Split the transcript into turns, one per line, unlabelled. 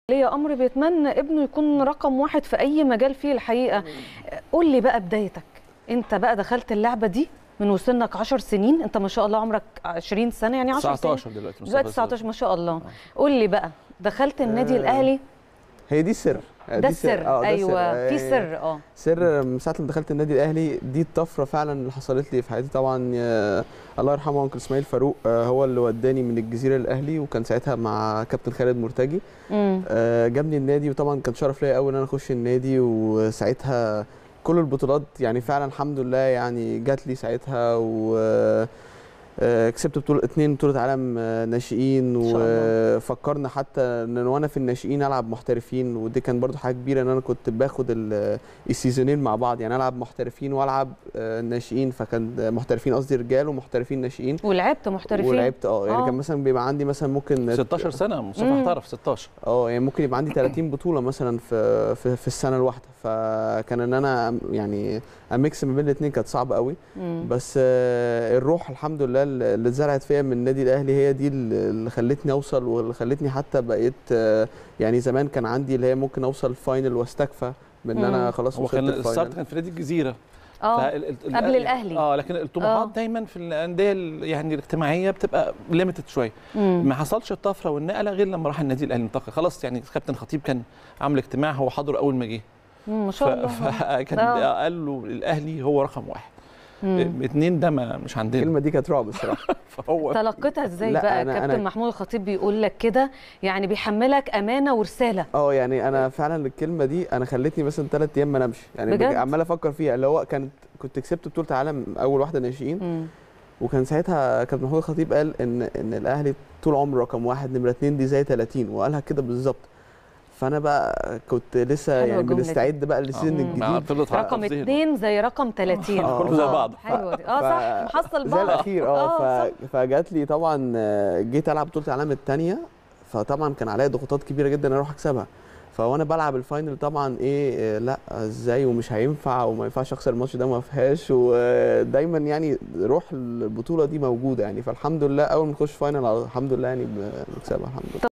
ليا امر بيتمنى ابنه يكون رقم واحد في اي مجال فيه الحقيقه قول لي بقى بدايتك انت بقى دخلت اللعبه دي من وسنك 10 سنين انت ما شاء الله عمرك 20 سنه يعني 10 سنين
19 دلوقتي
دلوقتي 19 ما شاء الله قول لي بقى دخلت النادي
آه،
الاهلي
هي دي السر
ده السر ايوه في سر اه
سر من ساعه لما دخلت النادي الاهلي دي الطفره فعلا اللي حصلت لي في حياتي طبعا آه، الله يرحمه انكل اسماعيل فاروق آه، هو اللي وداني من الجزيره الاهلي وكان ساعتها مع كابتن خالد مرتجي
امم
آه، جابني النادي وطبعا كان شرف ليا قوي ان انا اخش النادي وساعتها كل البطولات يعني فعلا الحمد لله يعني جات لي ساعتها و آه، كسبت بطولة اتنين بطولة عالم آه، ناشئين
إن شاء الله.
وفكرنا حتى ان وانا في الناشئين العب محترفين ودي كان برضو حاجة كبيرة ان انا كنت باخد ال- السيزونين مع بعض يعني العب محترفين والعب آه، ناشئين فكان محترفين قصدي رجال ومحترفين ناشئين
ولعبت محترفين
ولعبت اه يعني
آه.
كان مثلا بيبقى عندي مثلا ممكن
16 سنه مصطفى
مم.
احترف 16
اه يعني ممكن يبقى عندي 30 بطوله مثلا في في, في السنه الواحده فكان ان انا يعني اميكس ما بين الاثنين كانت صعبه قوي
مم.
بس آه، الروح الحمد لله اللي اتزرعت فيا من النادي الاهلي هي دي اللي خلتني اوصل واللي خلتني حتى بقيت آه، يعني زمان كان عندي اللي هي ممكن اوصل فاينل واستكفى بان انا
مم.
خلاص
هو
وصلت
كان الستارت
الفاينل
كان في نادي الجزيره
اه
فال- ال-
قبل الأهلي.
اه لكن الطموحات
آه.
دايما في الانديه ال- يعني الاجتماعيه بتبقى ليميتد شويه
مم.
ما حصلش الطفره والنقله غير لما راح النادي الاهلي انتقل خلاص يعني كابتن خطيب كان عامل اجتماع هو حضر اول ما جه
مم، ما شاء الله
فكان
آه.
قال له الاهلي هو رقم واحد
مم.
اتنين ده ما مش عندنا
الكلمه دي كانت رعب الصراحه
فهو
تلقيتها ازاي
لا،
بقى
أنا-
كابتن
أنا-
محمود الخطيب بيقول لك كده يعني بيحملك امانه ورساله
اه يعني انا فعلا الكلمه دي انا خلتني مثلا ثلاث ايام ما انامش يعني
بجد؟
بج- عمال افكر فيها اللي هو كانت كنت كسبت بطوله عالم اول واحده ناشئين
مم.
وكان ساعتها كابتن محمود الخطيب قال ان ان الاهلي طول عمره رقم واحد نمره اتنين دي زي 30 وقالها كده بالظبط فانا بقى كنت لسه
حلوة
يعني
الجملة دي.
بنستعد بقى للسيزون
مم.
مع
الجديد
فضلت
رقم
في ذهنه.
اتنين زي رقم 30
آه،
كله زي
آه،
بعض.
حلوه دي اه
ف-
صح محصل
زي
بعض
الاخير اه
آه،
ف... فجات لي طبعا آه، جيت العب بطوله العالم الثانيه فطبعا كان عليا ضغوطات كبيره جدا ان اروح اكسبها فوانا بلعب الفاينل طبعا ايه آه، لا ازاي ومش هينفع وما ينفعش اخسر الماتش ده ما فيهاش ودايما يعني روح البطوله دي موجوده يعني فالحمد لله اول ما نخش فاينل الحمد لله يعني بنكسبها الحمد لله